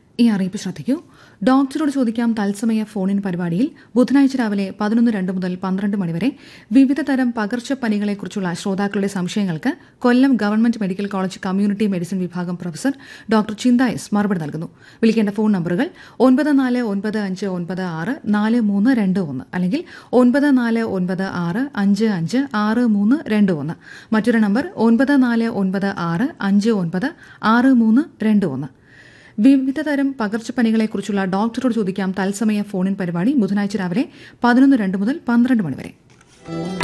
ഈ അറിയിപ്പ് ശ്രദ്ധിക്കൂ ഡോക്ടറോട് ചോദിക്കാം തത്സമയ ഫോണിൻ പരിപാടിയിൽ ബുധനാഴ്ച രാവിലെ പതിനൊന്ന് രണ്ട് മുതൽ പന്ത്രണ്ട് മണിവരെ വിവിധ തരം പകർച്ചപ്പനികളെക്കുറിച്ചുള്ള ശ്രോതാക്കളുടെ സംശയങ്ങൾക്ക് Kollam government medical college community medicine വിഭാഗം പ്രൊഫസർ ഡോക്ടർ ചിന്ത എസ് മറുപടി നൽകുന്നു വിളിക്കേണ്ട ഫോൺ നമ്പറുകൾ ഒൻപത് നാല് ഒൻപത് അഞ്ച് ഒൻപത് ആറ് നാല് മൂന്ന് രണ്ട് ഒന്ന് അല്ലെങ്കിൽ ഒൻപത് നാല് ഒൻപത് ആറ് അഞ്ച് അഞ്ച് ആറ് മൂന്ന് രണ്ട് ഒന്ന് മറ്റൊരു നമ്പർ ഒൻപത് നാല് ഒൻപത് ആറ് അഞ്ച് ഒൻപത് ആറ് മൂന്ന് രണ്ട് ഒന്ന് വിവിധ തരം പകർച്ചപ്പനികളെക്കുറിച്ചുള്ള ഡോക്ടറോട് ചോദിക്കാം തത്സമയ ഫോണിൻ പരിപാടി ബുധനാഴ്ച രാവിലെ പതിനൊന്ന് രണ്ട് മുതൽ പന്ത്രണ്ട് മണിവരെ